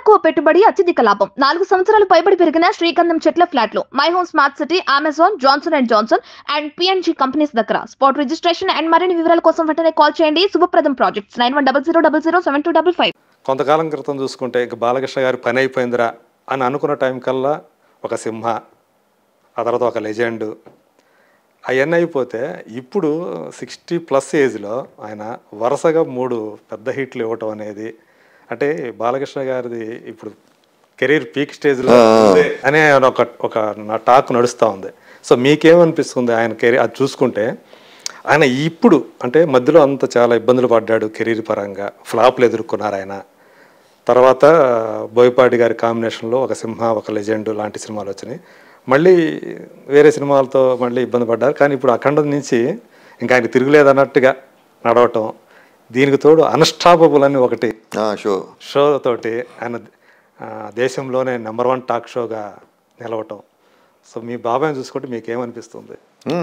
తక్కువ పెట్టుబడి అత్యధిక లాభం నాలుగు సంవత్సరాలు పైబడి పెరిగిన శ్రీగంధం చెట్ల ఫ్లాట్లు My Home smart city Amazon Johnson and Johnson and PNG companies దగ్గర స్పాట్ రిజిస్ట్రేషన్ అండ్ మరిన్ని వివరాల కోసం వెంటనే కాల్ చేయండి Subhapradam projects nine one double zero double zero seven two double five కొంతకాలం క్రితం చూసుకుంటే ఇక బాలకృష్ణ గారి పని అయిపోయిందిరా అని అనుకున్న టైం కల్లా ఒక సింహ ఆ తర్వాత ఒక లెజెండ్ అవన్నీ అయిపోతే ఇప్పుడు సిక్స్టీ ప్లస్ ఏజ్లో ఆయన వరుసగా మూడు పెద్ద హిట్లు ఇవ్వటం అనేది అంటే బాలకృష్ణ గారిది ఇప్పుడు కెరీర్ పీక్ స్టేజ్లో ఉంది అనే ఒక ఒక నా టాక్ నడుస్తూ ఉంది సో మీకేమనిపిస్తుంది ఆయన కెరీర్ అది చూసుకుంటే ఆయన ఇప్పుడు అంటే మధ్యలో అంత చాలా ఇబ్బందులు పడ్డాడు కెరీర్ పరంగా ఫ్లాప్లు ఎదుర్కొన్నారు ఆయన తర్వాత బోయపాటి గారి కాంబినేషన్లో ఒక సింహ ఒక లెజెండ్ లాంటి సినిమాలు వచ్చినాయి మళ్ళీ వేరే సినిమాలతో మళ్ళీ ఇబ్బంది పడ్డారు కానీ ఇప్పుడు అఖండం నుంచి ఇంకా ఆయన తిరుగులేదన్నట్టుగా నడవటం దీనికి తోడు అన్స్టాపబుల్ అని ఒకటి షో షో తోటి ఆయన ఆ, దేశంలోనే నెంబర్ వన్ టాక్ షోగా నిలవటం సో మీ బాబాయ్ని చూసుకుంటే మీకు ఏమనిపిస్తుంది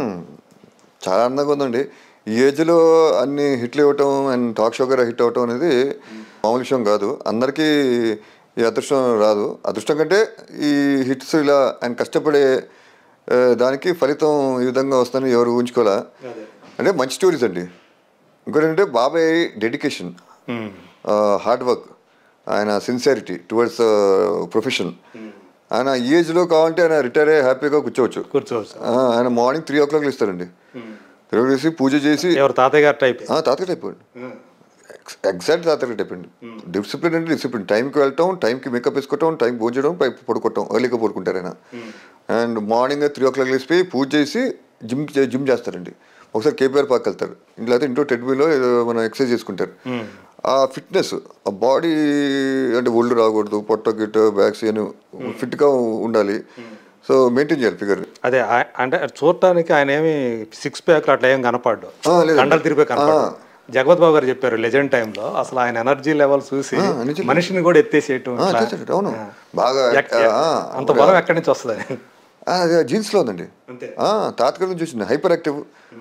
చాలా ఆనందంగా ఉందండి ఈ ఏజ్లో అన్ని హిట్లు ఇవ్వటం అండ్ టాక్ షో గారు హిట్ అవ్వటం అనేది మామూలు విషయం కాదు అందరికీ ఈ అదృష్టం రాదు అదృష్టం కంటే ఈ హిట్స్ ఇలా ఆయన కష్టపడే ఆ, దానికి ఫలితం ఈ విధంగా వస్తుందని ఎవరు ఊహించుకోలే అంటే మంచి స్టోరీస్ అండి ఇంకోటి ఏంటంటే బాబాయ్ డెడికేషన్ హార్డ్ వర్క్ ఆయన సిన్సియారిటీ టువర్డ్స్ ప్రొఫెషన్ ఆయన ఈ ఏజ్లో కావాలంటే ఆయన రిటైర్ అయ్యి హ్యాపీగా కూర్చోవచ్చు కూర్చోవచ్చు ఆ, ఆయన మార్నింగ్ త్రీ ఓ క్లాక్ ఇస్తారండి త్రీ ఓ చేసి పూజ చేసి ఎవరు తాతయ్య గారి టైప్ ఆ, తాతకి టైప్ అండి ఎగ్జాక్ట్ తాతకి టైప్ అండి డిసిప్లిన్ అంటే డిసిప్లిన్ టైంకి వెళ్ళటం టైంకి మేకప్ వేసుకోవటం టైం భోజనం చేయడం పై పడుకోవటం ఎర్లీగా పడుకుంటారు ఆయన and morning three o'clock లేచిపోయి పూజ చేసి జిమ్ జిమ్ చేస్తారండి ఒకసారి కేపీఆర్ పార్క్ వెళ్తారు ఇంట్లో అయితే ఇంట్లో టెడ్మీలో మనం ఎక్సర్సైజ్ చేసుకుంటారు ఆ ఫిట్నెస్ ఆ బాడీ అంటే ఒళ్ళు రాకూడదు పొట్ట గిట్ట బ్యాక్స్ అని ఫిట్గా ఉండాలి సో మెయింటైన్ చేయాలి ఫిగర్ అదే ఆ- అంటే చూడటానికి ఆయన ఏమి సిక్స్ ప్యాక్ అట్లా ఏం కనపడ్డు ఆ, లేదండి. కండలు తిరిపే కనపడ్డు జగవత్ బాబు గారు చెప్పారు లెజెండ్ టైంలో అసలు ఆయన ఎనర్జీ లెవెల్ చూసి నిజంగా. మనిషిని కూడా ఎత్తేసేయటం ఇట్లా. చేశాడు అవును బాగా ఎక్- ఆ, అంత బలం ఎక్కడి నుంచి వస్తుంది ఆ, అది జీన్స్లో ఉందండి అంతే. ఆ, తాతగారి నుంచి వచ్చింది హైపర్ యాక్టివ్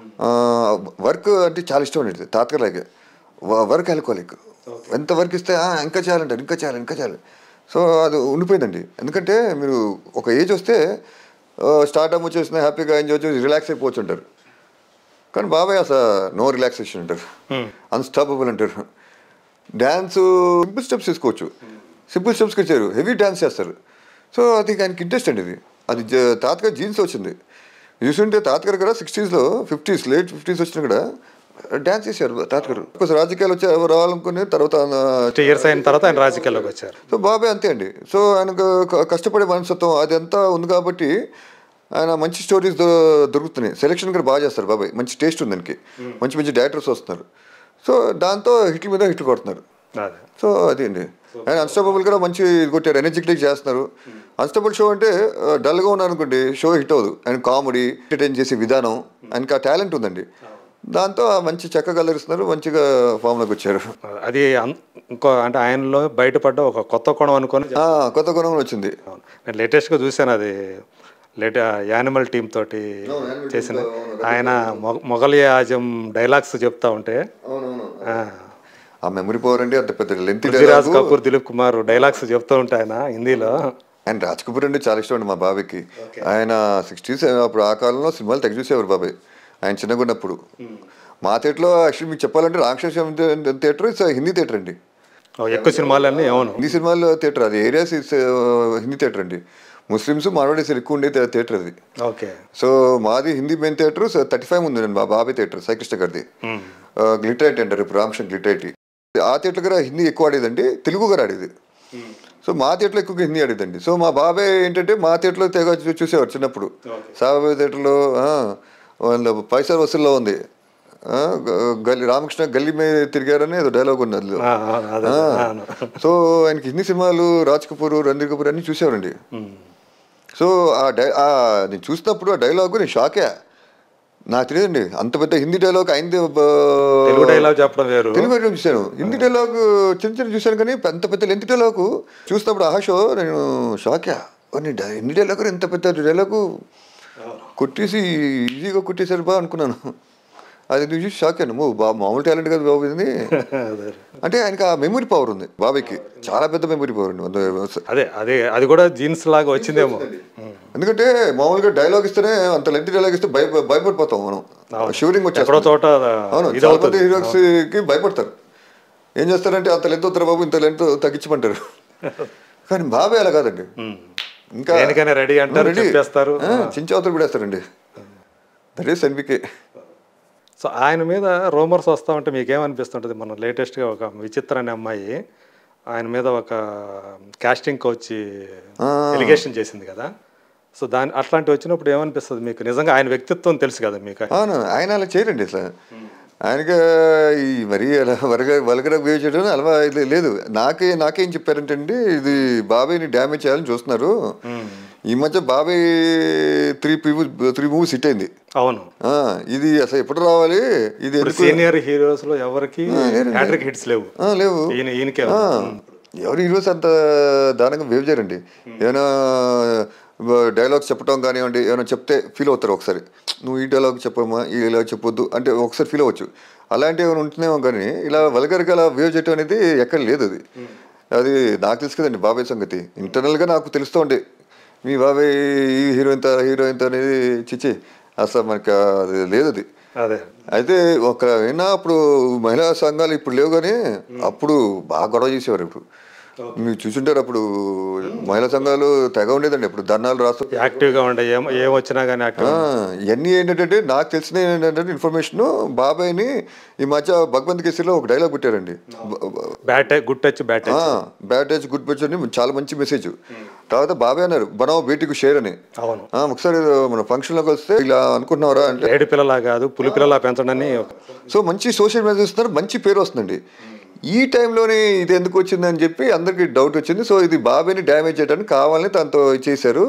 వర్క్ అంటే చాలా ఇష్టం అండి తాతగారిలాగే వర్క్ ఆల్కోలిక్ ఎంత వర్క్ ఇస్తే "ఆ, ఇంకా చేయాలంటారు ఇంకా చేయాలి ఇంకా చేయాలి సో అది ఉండిపోయిందండి ఎందుకంటే మీరు ఒక ఏజ్ వస్తే స్టార్ట్అప్ వచ్చేసిన హ్యాపీగా ఎంజాయ్ చేసి రిలాక్స్ అయిపోవచ్చు అంటారు కానీ బాబాయ్ అసలు నో రిలాక్సేషన్ అంటారు అన్స్టాపబుల్ అంటారు డ్యాన్స్ సింపుల్ స్టెప్స్ తీసుకోవచ్చు సింపుల్ స్టెప్స్కి వచ్చారు హెవీ డ్యాన్స్ చేస్తారు సో అది ఆయనకి ఇంట్రెస్ట్ అండి ఇది అది జ- తాతగారు జీన్స్ వచ్చింది చూస్తుంటే తాతగారు కూడా సిక్స్టీస్లో ఫిఫ్టీస్ లేట్ ఫిఫ్టీస్ వచ్చినా కూడా డ్యాన్స్ చేశారు తాతగారు కొంచెం రాజకీయాలు వచ్చి రావాలనుకుని తర్వాత టూ ఇయర్స్ అయిన తర్వాత ఆయన రాజకీయాల్లోకి వచ్చారు సో బాబాయ్ అంతే అండి సో ఆయనకు క- కష్టపడే మనస్తత్వం అది అంతా ఉంది కాబట్టి ఆయన మంచి స్టోరీస్ దొ- దొరుకుతున్నాయి సెలెక్షన్ కూడా బాగా చేస్తారు బాబాయ్ మంచి టేస్ట్ ఉంది దానికి మంచి మంచి డైరెక్టర్స్ వస్తున్నారు సో దాంతో హిట్ల మీద హిట్లు కొడుతున్నారు అదే సో అది అండి ఆయన అన్స్టాపబుల్ కూడా మంచి ఇది కొట్టారు ఎనర్జెటిక్ చేస్తున్నారు అన్స్టాపబుల్ షో అంటే డల్గా ఉన్నారు అనుకోండి షో హిట్ అవ్వదు ఆయన కామెడీ ఎంటర్టైన్ చేసే విధానం ఆయనకి ఆ టాలెంట్ ఉందండి దాంతో ఆ మంచి చక్కగా కలరిస్తున్నారు మంచిగా ఫామ్లోకి వచ్చారు అది అన్- ఇంకో అంటే ఆయనలో బయటపడ్డ ఒక కొత్త కోణం అనుకొని ఆ, కొత్త గుణం వచ్చింది అవును. నేను లేటెస్ట్గా చూశాను అది లేట యానిమల్ టీమ్ తోటి చేసిన ఆయన మొ- మొఘలి ఆజం డైలాగ్స్ చెప్తా ఉంటే ఆ, ఆ మెమరీ పవర్ అంటే అంత పెద్ద లెంత్ పృథ్వీరాజ్ కపూర్ దిలీప్ కుమార్ డైలాగ్స్ చెప్తూ ఉంటే ఆయన హిందీలో ఆయన రాజ్ కపూర్ అంటే చాలా ఇష్టం అండి మా బాబాయ్కి ఆయన సిక్స్టీస్ అప్పుడు ఆ కాలంలో సినిమాలు తెగ చూసేవారు బాబాయ్ ఆయన చిన్నగా ఉన్నప్పుడు మా థియేటర్లో యాక్చువల్లీ మీకు చెప్పాలంటే రాక్షస థియేటర్ ఇట్స్ హిందీ థియేటర్ అండి ఓ, ఎక్కువ సినిమాలన్నీ అవును హిందీ సినిమాల్లో థియేటర్ అది ఏరియాస్ ఇట్స్ హిందీ థియేటర్ అండి ముస్లిమ్స్ మార్వాడీస్ ఎక్కువ ఉండే థి- థియేటర్ అది ఓకే సో మాది Hindi main theatre thirty five ఉంది మా బాబాయ్ థియేటర్ సాయికృష్ణ గారిది గ్లిటైట్ అంటారు ఇప్పుడు రామకృష్ణ గ్లిటైట్ ఆ థియేటర్ కూడా హిందీ ఎక్కువ ఆడేదండి తెలుగు కూడా ఆడేది సో మా థియేటర్లో ఎక్కువగా హిందీ ఆడేదండి సో మా బాబాయ్ ఏంటంటే మా థియేటర్లో తెగ చూ- చూసేవారు చిన్నప్పుడు సాబాబాయ్ థియేటర్లో ఆ, వాళ్ళ పైసా వసూల్లో ఉంది ఆ, గ- గల్లీ రామకృష్ణ గల్లీ మీద తిరిగారని ఏదో డైలాగ్ ఉంది అందులో ఆ, అవును, అదే, ఆ, అవును. సో ఆయనకి హిందీ సినిమాలు రాజ్ కపూర్ రణధీర్ కపూర్ అన్ని చూసేవారండి సో ఆ డై ఆ నేను చూసినప్పుడు ఆ డైలాగ్ నేను షాకే నాకు తెలియదండి అంత పెద్ద హిందీ డైలాగ్ అయింది తెలుగు డైలాగ్ చెప్పడం వేరు తెలుగు version చూశాను హిందీ డైలాగ్ చిన్న చిన్న చూశాను కానీ అంత పెద్ద లెంత్ డైలాగ్ చూసినప్పుడు ఆ షో నేను షాకే హిందీ డైలాగ్ ఎంత పెద్ద డైలాగు కొట్టేసి ఈజీగా కొట్టేశారు బా అనుకున్నాను అది నువ్వు చూసి షాక్ అయ్యాను బాబు మామూలు టాలెంట్ కదా బాబు ఇది అదే అంటే ఆయనకి ఆ మెమరీ పవర్ ఉంది బాబాయ్కి చాలా పెద్ద మెమరీ పవర్ ఉంది అంత- అదే అదే అది కూడా జీన్స్ లాగా వచ్చిందేమో ఎందుకంటే మామూలుగా డైలాగ్ ఇస్తేనే అంత లెంత్ డైలాగ్ ఇస్తే భయ భయపడిపోతాం మనం షూరింగ్ ఎక్కడో వచ్చేస్తాం చోట అవును ఇది చాలా మంది అవుతుంది హీరోస్ కి భయపడతారు ఏం చేస్తారంటే అంత లెంత్ వస్తారు బాబు ఇంత లెంత్ తగ్గించమంటారు కానీ బాబాయ్ అలా కాదండి ఇంకా దేనికైనా రెడీ అంటారు రెడీ చెప్పేస్తారు చించవతలు పెడేస్తారండి దట్ ఈస్ ఎన్వికే సో ఆయన మీద రూమర్స్ వస్తా ఉంటే మీకేమనిపిస్తుంటుంది మన లేటెస్ట్గా ఒక విచిత్ర అనే అమ్మాయి ఆయన మీద ఒక కాస్టింగ్ కోచ్ ఎలిగేషన్ చేసింది కదా సో దాని అట్లాంటివి వచ్చినప్పుడు ఏమనిపిస్తుంది మీకు నిజంగా ఆయన వ్యక్తిత్వం తెలుసు కదా మీకు అవును ఆయన అలా చేయరండి అసలు ఆయనకి ఈ మరీ అలా వరగ వలగర బిహేవ్ చేయడం అలవా ఇది లేదు నాకే నాకేం చెప్పారంటే అండి ఇది బాబాయ్ని డ్యామేజ్ చేయాలని చూస్తున్నారు ఈ మధ్య బాబాయ్ త్రీ పీవు త్రీ మూవీస్ హిట్ అయింది అవును ఆ, ఇది అసలు ఎప్పుడు రావాలి ఇది ఇప్పుడు ఎందుకు సీనియర్ హీరోస్ లో ఎవరికి హ్యాట్రిక్ హిట్స్ లేవు ఆ, లేవు ఈయన ఈయనకే ఆ, ఎవరు ఈరోజు అంత దారుణంగా బిహేవ్ చేయరండి ఏమైనా డైలాగ్స్ చెప్పడం కానివ్వండి ఏమైనా చెప్తే ఫీల్ అవుతారు ఒకసారి నువ్వు ఈ డైలాగ్ చెప్పమ్మా ఈ డైలాగ్ చెప్పొద్దు అంటే ఒకసారి ఫీల్ అవ్వచ్చు అలాంటివి ఏమైనా ఉంటున్నామో కానీ ఇలా వల్గర్గా అలా బిహేవ్ చేయడం అనేది ఎక్కడ లేదు అది అది నాకు తెలుసు కదండి బాబాయ్ సంగతి ఇంటర్నల్గా నాకు తెలుస్తూ ఉండే మీ బాబాయ్ ఈ హీరోయిన్ హీరోయిన్ అనేది చిచ్చి అసలు మనకి అది లేదు అది అదే అయితే ఒక అయినా అప్పుడు మహిళా సంఘాలు ఇప్పుడు లేవు కానీ అప్పుడు బాగా గొడవ చేసేవారు ఇప్పుడు మీరు చూసుంటారు అప్పుడు మహిళా సంఘాలు తెగ ఉండేదండి ఇప్పుడు ధర్నాలు రాస్తూ యాక్టివ్ గా ఉండే ఏం ఏం వచ్చినా కానీ యాక్టివ్ ఆ, ఇవన్నీ ఏంటంటే నాకు తెలిసిన ఏంటంటే ఇన్ఫర్మేషన్ బాబాయ్ని ఈ మధ్య భగవంత్ కేసీలో ఒక డైలాగ్ పెట్టారండి bad good touch bad touch bad touch good బెచ్ అని చాలా మంచి మెసేజ్ తర్వాత బాబాయ్ అన్నారు బనావ్ బేటీకు షేర్ అని అవును ఆ, ఒకసారి మన ఫంక్షన్లోకి వస్తే ఇలా అనుకుంటున్నారా అంటే ఏడు పిల్లలా కాదు పులి పిల్లలా పెంచడని సో మంచి సోషల్ మెసేజ్ ఇస్తున్నారు మంచి పేరు వస్తుందండి ఈ టైంలోనే ఇది ఎందుకు వచ్చిందని చెప్పి అందరికి డౌట్ వచ్చింది సో ఇది బాబాయ్ని డ్యామేజ్ చేయడానికి కావాలని తనతో చేశారు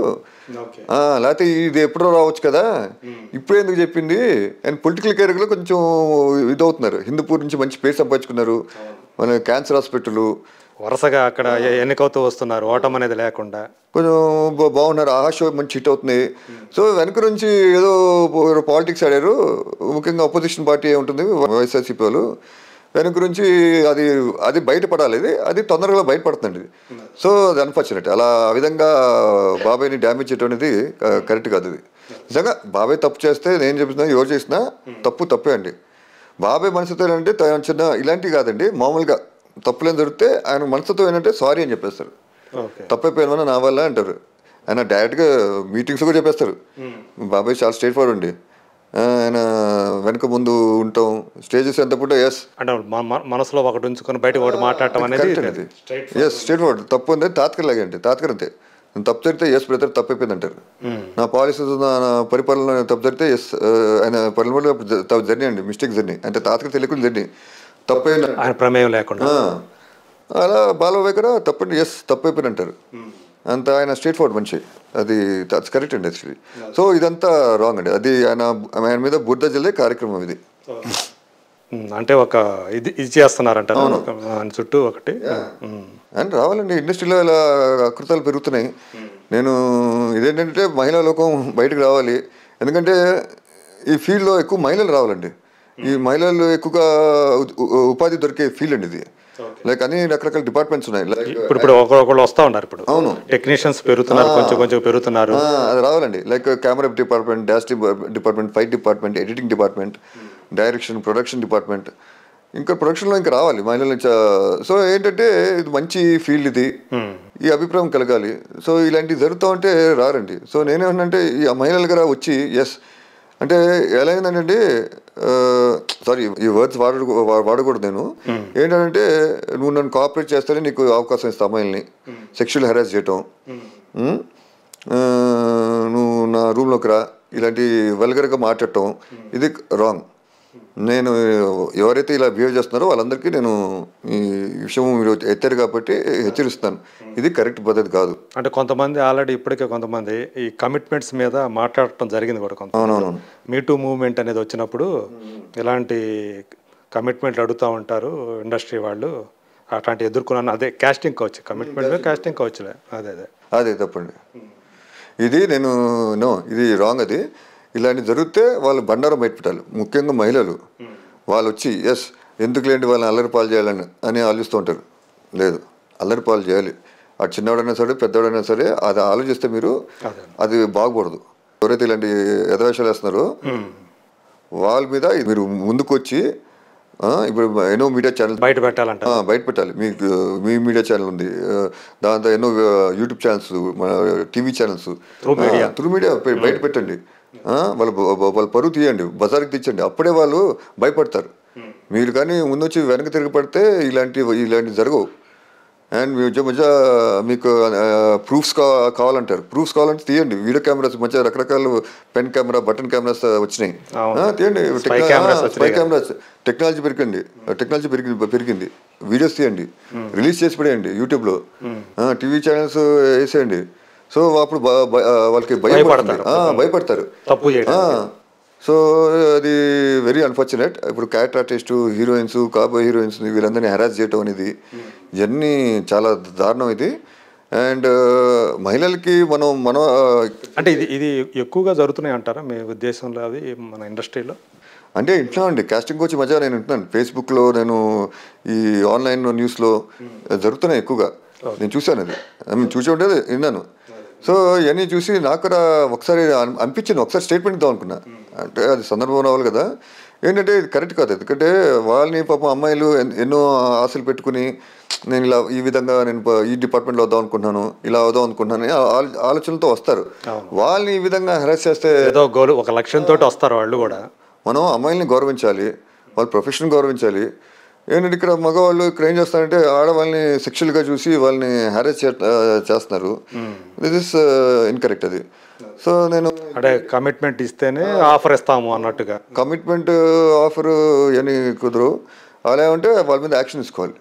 ఆ, లేకపోతే ఇది ఎప్పుడో రావచ్చు కదా ఇప్పుడు ఎందుకు చెప్పింది అండ్ పొలిటికల్ కెరీర్లో కొంచెం ఇదవుతున్నారు హిందూపూర్ నుంచి మంచి పేరు సంపాదించుకున్నారు మన క్యాన్సర్ హాస్పిటల్ వరుసగా అక్కడ ఎ- ఎన్నికవుతూ వస్తున్నారు ఓటం అనేది లేకుండా కొంచెం బా- బాగున్నారు ఆ షో మంచి హిట్ అవుతుంది సో వెనక నుంచి ఏదో పాలిటిక్స్ ఆడారు ముఖ్యంగా అపోజిషన్ పార్టీ ఉంటుంది వైఎస్ఆర్సీపీ వాళ్ళు వెనక నుంచి అది అది బయటపడాలి ఇది అది తొందరగా బయటపడుతుంది ఇది సో అది అన్ఫార్చునేట్ అలా ఆ విధంగా బాబాయ్ని డ్యామేజ్ చేయడం అనేది కరెక్ట్ కాదు ఇది నిజంగా బాబాయ్ తప్పు చేస్తే నేను చెప్తున్నా ఎవరు చేసినా తప్పు తప్పే అండి బాబాయ్ మనసుతో ఏంటంటే తన చిన్న ఇలాంటివి కాదండి మామూలుగా తప్పులేం జరిగితే ఆయన మనసుతో ఏంటంటే సారీ అని చెప్పేస్తారు ఓకే తప్పైపోయిన నా వల్ల అంటారు ఆయన డైరెక్ట్గా మీటింగ్స్ కూడా చెప్పేస్తారు బాబాయ్ చాలా స్ట్రేట్ ఫార్వర్డ్ అండి ఆ, ఆయన వెనక ముందు ఉంటాం స్టేజెస్ ఎంత పుట్ట ఎస్ అంటే మ- మ- మనసులో ఒకటి ఉంచుకొని బయట ఒకటి మాట్లాడటం అనేది అది ఎస్ స్ట్రేట్ ఫార్వర్డ్ తప్పు ఉంది తాత్కలాగే అంటే తాత్కర్ అంతే నేను తప్పు జరిగితే ఎస్ బ్రదర్ తప్పు అయిపోయింది అంటారు నా పాలసీస్ నా నా పరిపాలన తప్పు జరిగితే ఎస్ ఆయన పరిపాలన తప్పు జరిగినాయండి మిస్టేక్ జరిగినాయి అంటే తాత్కర్ తెలియకుండా జరిగినాయి తప్పైంది ఆయన ప్రమేయం లేకుండా ఆ, అలా బాలవేకర తప్పండి ఎస్ తప్పు అయిపోయిన అంటారు అంత ఆయన స్ట్రేట్ ఫార్వర్డ్ మనిషి అది దట్స్ కరెక్ట్ అండి యాక్చువల్లీ సో ఇదంతా రాంగ్ అండి అది ఆయన ఆయన మీద బుద్ధ జల్లే కార్యక్రమం ఇది ఉమ్, అంటే ఒక ఇది ఇది చేస్తున్నారంట ఒక- ఆయన చుట్టూ ఒకటి ఉమ్. అండ్ రావాలండి ఇండస్ట్రీలో ఇలా అకృతాలు పెరుగుతున్నాయి నేను ఇదేంటంటే మహిళా లోకం బయటకు రావాలి ఎందుకంటే ఈ ఫీల్డ్లో ఎక్కువ మహిళలు రావాలండి ఈ మహిళలు ఎక్కువగా ఉ- ఉ- ఉపాధి దొరికే ఫీల్డ్ అండి ఇది లైక్ అన్ని రకరకాల డిపార్ట్మెంట్స్ ఉన్నాయి లైక్ ఇప్పుడు ఇప్పుడు ఒకళ్ళు వస్తా ఉన్నారు ఇప్పుడు అవును. టెక్నీషియన్స్ పెరుగుతున్నారు కొంచెం కొంచెం పెరుగుతున్నారు ఆ, అది రావాలండి like camera department dash department fight department editing department direction production department ఇంకా ప్రొడక్షన్లో ఇంకా రావాలి మహిళల నుంచి సో ఏంటంటే ఇది మంచి ఫీల్డ్ ఇది ఈ అభిప్రాయం కలగాలి సో ఇలాంటివి జరుగుతూ ఉంటే రారండి సో నేనేమన్నంటే ఈ మహిళల గారు వచ్చి ఎస్ అంటే ఎలా అయిందంటే సారీ ఈ వర్డ్స్ వాడ వాడకూడదు నేను ఏంటంటే నువ్వు నన్ను కోఆపరేట్ చేస్తేనే నీకు అవకాశం ఇస్తా అమ్మాయిల్ని సెక్షువల్ హెరాస్ చేయటం ఉమ్, ఆ, నువ్వు నా రూమ్లోకి రా ఇలాంటి వల్గర్గా మాట్లాడటం ఇది రాంగ్ నేను ఎవరైతే ఇలా బిహేవ్ చేస్తున్నారో వాళ్ళందరికీ నేను ఈ విషయం మీరు ఎత్తారు కాబట్టి హెచ్చరిస్తాను ఇది కరెక్ట్ పద్ధతి కాదు అంటే కొంతమంది ఆల్రెడీ ఇప్పటికే కొంతమంది ఈ కమిట్మెంట్స్ మీద మాట్లాడటం జరిగింది కూడా కొంత అవునవును మీటూ మూవ్మెంట్ అనేది వచ్చినప్పుడు ఇలాంటి కమిట్మెంట్లు అడుగుతూ ఉంటారు ఇండస్ట్రీ వాళ్ళు అట్లాంటి ఎదుర్కొన్నాను అదే కాస్టింగ్ కోచ్ కమిట్మెంట్ కాస్టింగ్ కోచ్లే అదే అదే అదే తప్పండి ఇది నేను నో ఇది రాంగ్ అది ఇలాంటివి జరిగితే వాళ్ళు బండారం బయటపెట్టాలి ముఖ్యంగా మహిళలు వాళ్ళు వచ్చి ఎస్ ఎందుకు లేండి వాళ్ళని అల్లరి పాలు చేయాలని అని ఆలోచిస్తూ ఉంటారు లేదు అల్లరి పాలు చేయాలి అటు చిన్నవాడైనా సరే పెద్దవాడైనా సరే అది ఆలోచిస్తే మీరు అదే. అది బాగకూడదు ఎవరైతే ఇలాంటి యథవేషాలు వేస్తున్నారో వాళ్ళ మీద మీరు ముందుకు వచ్చి ఆ, ఇప్పుడు ఎన్నో మీడియా ఛానల్ బయట పెట్టాలంట ఆ, బయట పెట్టాలి మీకు మీ మీడియా ఛానల్ ఉంది ఆ, దాంతో ఎన్నో ఆ, యూట్యూబ్ ఛానల్స్ మన TV channels Through media. Through media పె- బయట పెట్టండి ఆ, వాళ్ళ బ- బ- వాళ్ళ పరువు తీయండి బజార్కి తెచ్చండి అప్పుడే వాళ్ళు భయపడతారు మీరు కానీ ముందొచ్చి వెనక తిరిగి పడితే ఇలాంటి ఇలాంటివి జరగవు అండ్ మీ మధ్య మధ్య మీకు ప్రూఫ్స్ కా కావాలంటారు ప్రూఫ్స్ కావాలంటే తీయండి వీడియో కెమెరాస్ మధ్య రకరకాల పెన్ కెమెరా బటన్ కెమెరాస్ వచ్చినాయి అవును. ఆ, తీయండి Spy cameras స్పై వచ్చినాయి కదా. కెమెరాస్ టెక్నాలజీ పెరిగింది టెక్నాలజీ పెరిగింది పెరిగింది వీడియోస్ తీయండి రిలీజ్ చేసి పడేయండి యూట్యూబ్లో టీవీ ఛానల్స్ వేసేయండి సో అప్పుడు బ- బ- ఆ, వాళ్ళకి భయం భయపడతారు. పడుతుంది. ఆ, భయపడతారు తప్పు చేయడం సో అది వెరీ అన్ఫార్చునేట్ ఇప్పుడు క్యారెక్టర్ ఆర్టిస్ట్ హీరోయిన్స్ కాబోయే హీరోయిన్స్ వీళ్ళందరినీ హెరాస్ చేయటం అనేది ఇవన్నీ చాలా దారుణం ఇది అండ్ మహిళలకి మనం మన అంటే ఇది ఇది ఎక్కువగా జరుగుతున్నాయి అంటారా మీ ఉద్దేశంలో అవి మన ఇండస్ట్రీలో అంటే ఇంట్లో అండి కాస్టింగ్ వచ్చి మధ్య నేను వింటున్నాను ఫేస్బుక్లో నేను ఈ ఆన్లైన్ న్యూస్లో జరుగుతున్నాయి ఎక్కువగా నేను చూశాను అది I mean, చూసి ఉండేది విన్నాను సో ఇవన్నీ చూసి నాకు కూడా ఒకసారి అన్- అనిపించింది ఒకసారి స్టేట్మెంట్ ఇద్దాం అనుకున్నా అంటే అది సందర్భం రావాలి కదా ఏంటంటే ఇది కరెక్ట్ కాదు ఎందుకంటే వాళ్ళని పాపం అమ్మాయిలు ఎన్- ఎన్నో ఆశలు పెట్టుకుని నేను ఇలా ఈ విధంగా నేను ప- ఈ డిపార్ట్మెంట్లో వద్దాం అనుకుంటున్నాను ఇలా అవుదాం అనుకుంటున్నాను అని ఆ- ఆలోచనలతో వస్తారు వాళ్ళని ఈ విధంగా హెరాస్ చేస్తే ఏదో గోలు ఒక లక్ష్యంతో వస్తారు వాళ్ళు కూడా మనం అమ్మాయిల్ని గౌరవించాలి వాళ్ళ ప్రొఫెషన్ గౌరవించాలి ఏంటంటే ఇక్కడ మగవాళ్ళు ఇక్కడ ఏం చేస్తారంటే ఆడవాళ్ళని సెక్షువల్గా చూసి వాళ్ళని హ్యారేజ్ చేస్తున్నారు దిస్ ఇస్ ఇన్కరెక్ట్ అది సో నేను అంటే కమిట్మెంట్ ఇస్తేనే ఆఫర్ ఇస్తాము అన్నట్టుగా కమిట్మెంట్ ఆఫర్ ఇవన్నీ కుదరు అలా ఉంటే వాళ్ళ మీద యాక్షన్ తీసుకోవాలి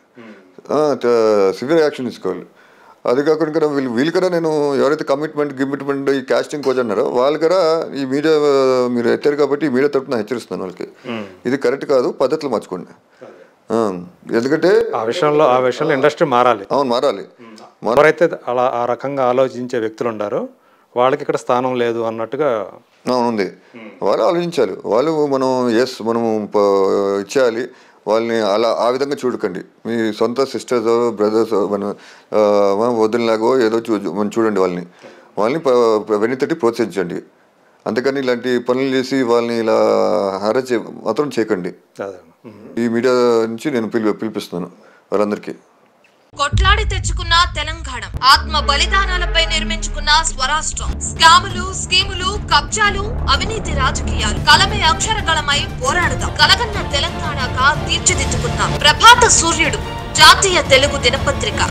సివియర్ యాక్షన్ తీసుకోవాలి అది కాకుండా ఇక్కడ వీళ్ళు వీళ్ళు కూడా నేను ఎవరైతే కమిట్మెంట్ గిమిట్మెంట్ ఈ కాస్టింగ్ కోచ్ అన్నారో వాళ్ళు కూడా ఈ మీడియా మీరు ఎత్తారు కాబట్టి ఈ మీడియా తరపున హెచ్చరిస్తున్నాను వాళ్ళకి ఇది కరెక్ట్ కాదు పద్ధతులు మార్చుకోండి ఆ, ఎందుకంటే ఆ విషయంలో ఆ విషయంలో ఇండస్ట్రీ మారాలి అవును మారాలి ఎవరైతే అలా ఆ రకంగా ఆలోచించే వ్యక్తులు ఉండారో వాళ్ళకి ఇక్కడ స్థానం లేదు అన్నట్టుగా అవును ఉంది వాళ్ళు ఆలోచించాలి వాళ్ళు మనం ఎస్ మనం ప- ఇచ్చేయాలి వాళ్ళని అలా ఆ విధంగా చూడకండి మీ సొంత సిస్టర్స్ బ్రదర్స్ మన ఆ, వదినలాగో ఏదో చూ మనం చూడండి వాళ్ళని వాళ్ళని ప- వెన్నుతట్టి ప్రోత్సహించండి అంతేకాని ఇలాంటి పనులు చేసి వాళ్ళని ఇలా హారస్ చే మాత్రం చేయకండి అదే ఉమ్. ఈ మీడియా నుంచి నేను పిలి పిలిపిస్తున్నాను వాళ్ళందరికీ కొట్లాడి తెచ్చుకున్న తెలంగాణ ఆత్మ బలిదానాలపై నిర్మించుకున్న స్వరాష్ట్రం స్కాములు స్కీములు కబ్జాలు అవినీతి రాజకీయాలు కలమే అక్షరగళమై పోరాడుదాం కలగన్న తెలంగాణగా తీర్చిదిద్దుకుందాం ప్రభాత సూర్యుడు జాతీయ తెలుగు దినపత్రిక